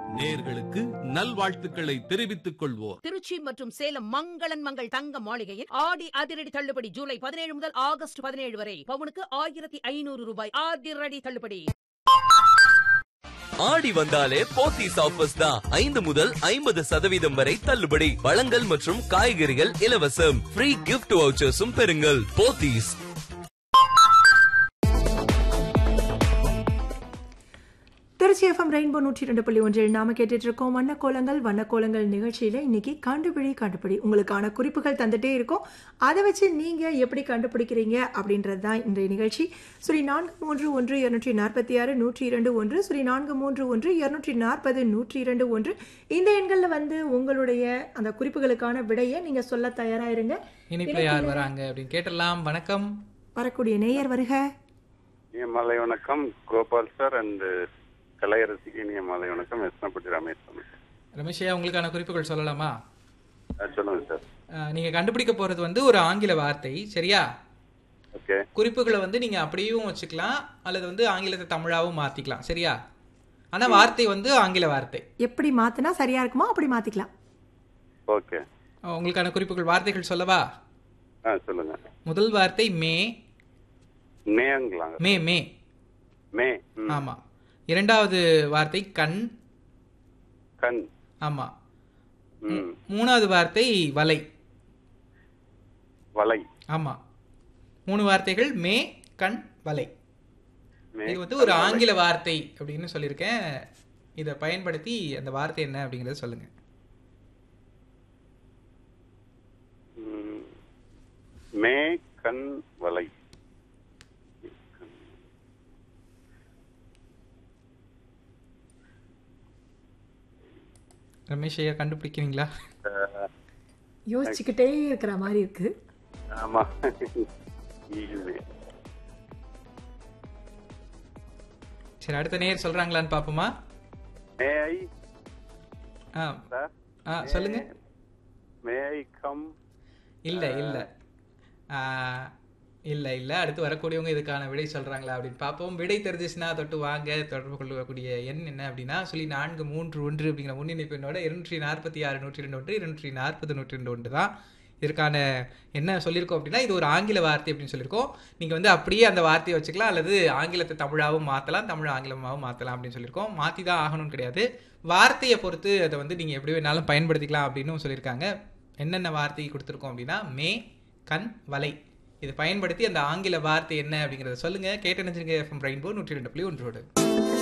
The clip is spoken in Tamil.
நேர்களுக்கு நல்வாழ்த்துக்களை தெரிவித்துக் கொள்வோர் திருச்சி மற்றும் சேலம் மங்களன் மங்கள் தங்க மாளிகையில் ஆடி அதிரடி தள்ளுபடி ஜூலை பதினேழு முதல் ஆகஸ்ட் பதினேழு வரை பவுனுக்கு ஆயிரத்தி ஐநூறு ரூபாய் அதிரடி தள்ளுபடி ஆடி வந்தாலே போத்தீஸ் ஆஃபர்ஸ் தான் ஐந்து முதல் ஐம்பது சதவீதம் வரை தள்ளுபடி பழங்கள் மற்றும் காய்கறிகள் இலவசம் ஃப்ரீ கிஃப்ட் வவுச்சர்ஸும் பெறுங்கள் போத்தீஸ் திருச்சி எஃப்எம் ரெயின்போ நூற்றி ரெண்டு புள்ளி ஒன்றில் நாம கேட்டுட்டு இருக்கோம் வண்ணக்கோலங்கள் வண்ணக்கோலங்கள் நிகழ்ச்சியில் இன்னைக்கு கண்டுபிடி கண்டுபிடி உங்களுக்கான குறிப்புகள் தந்துட்டே இருக்கோம் அதை வச்சு நீங்கள் எப்படி கண்டுபிடிக்கிறீங்க அப்படின்றது தான் இன்றைய நிகழ்ச்சி சுரி நான்கு மூன்று ஒன்று இருநூற்றி நாற்பத்தி ஆறு நூற்றி இரண்டு ஒன்று சுரி நான்கு மூன்று ஒன்று இருநூற்றி நாற்பது நூற்றி இரண்டு ஒன்று இந்த எண்களில் வந்து உங்களுடைய அந்த குறிப்புகளுக்கான விடையை நீங்கள் சொல்ல தயாராக இருங்க இனிப்புல யார் வராங்க அப்படின்னு கேட்டலாம் வணக்கம் வரக்கூடிய நேயர் வருக இனிய மாலை வணக்கம் கோபால் சார் அண்ட் கலையரசிக்கு இனிய மாலை வணக்கம் எஸ்னப்பட்டி ரமேஷ் சார் ரமேஷையா உங்களுக்கான குறிப்புகள் சொல்லலாமா அஹ் சொல்லுங்க சார் அஹ், நீங்க கண்டுபிடிக்க போறது வந்து ஒரு ஆங்கில வார்த்தை சரியா ஓகே குறிப்புகளை வந்து நீங்க அப்படியும் வச்சுக்கலாம் அல்லது வந்து ஆங்கிலத்தை தமிழாவும் மாத்திக்கலாம் சரியா ஆனா வார்த்தை வந்து ஆங்கில வார்த்தை எப்படி மாற்றினா சரியாக இருக்குமோ அப்படி மாற்றிக்கலாம் ஓகே அஹ், உங்களுக்கான குறிப்புகள் வார்த்தைகள் சொல்லவா ஆ சொல்லுங்க முதல் வார்த்தை மே மேங்களாங்க மே மே மே ம். ஆமா இரண்டாவது வார்த்தை கண் கண் ஆமா ம் மூணாவது வார்த்தை வலை வலை ஆமா மூணு வார்த்தைகள் மே கண் வலை மே இது வந்து ஒரு ஆங்கில வார்த்தை அப்படின்னு சொல்லியிருக்கேன் இதை பயன்படுத்தி அந்த வார்த்தை என்ன அப்படிங்கறத சொல்லுங்க ம். மே கண் வலை ரமேஷ் ஐயா கண்டுபிடிக்கிறீங்களா அஹ், யோசிச்சுக்கிட்டே இருக்கிற மாதிரி இருக்குது ஆமா இது. சரி அடுத்த நேர் சொல்றாங்களான்னு பாப்போமா மே ஐ ஆ சார் ஆ சொல்லுங்க மே ஐ கம் இல்ல இல்ல ஆ, இல்ல இல்ல அடுத்து வரக்கூடியவங்க இதுக்கான விடை சொல்றாங்களா அப்படின்னு பார்ப்போம் விடை தெரிஞ்சிச்சுன்னா தொட்டு வாங்க தொடர்பு கொள்ளக்கூடிய எண் என்ன அப்படின்னா சொல்லி நான்கு மூன்று ஒன்று அப்படிங்கிற முன்னிணைப்பு எண்ணோட இருநூற்றி நாற்பத்தி ஆறு நூற்றி ரெண்டு ஒன்று இருநூற்றி நாற்பது நூற்றி ரெண்டு ஒன்று தான் இதற்கான என்ன சொல்லியிருக்கோம் அப்படின்னா இது ஒரு ஆங்கில வார்த்தை அப்படின்னு சொல்லியிருக்கோம் நீங்க வந்து அப்படியே அந்த வார்த்தையை வச்சுக்கலாம் அல்லது ஆங்கிலத்தை தமிழாவும் மாத்தலாம் தமிழ் ஆங்கிலமாகவும் மாத்தலாம் அப்படின்னு சொல்லியிருக்கோம் மாத்தி தான் ஆகணும்னு கிடையாது வார்த்தையை பொறுத்து அதை வந்து நீங்க எப்படி வேணாலும் பயன்படுத்திக்கலாம் அப்படின்னு சொல்லியிருக்காங்க என்னென்ன வார்த்தை கொடுத்துருக்கோம் அப்படின்னா மே கண் வலை இது பயன்படுத்தி அந்த ஆங்கில வார்த்தை என்ன அப்படிங்கறத சொல்லுங்க கேட்டு நினைச்சிருங்க எஃப்எம் ரெயின்போ நூற்றி ரெண்டு புள்ளி ஒன்றோடு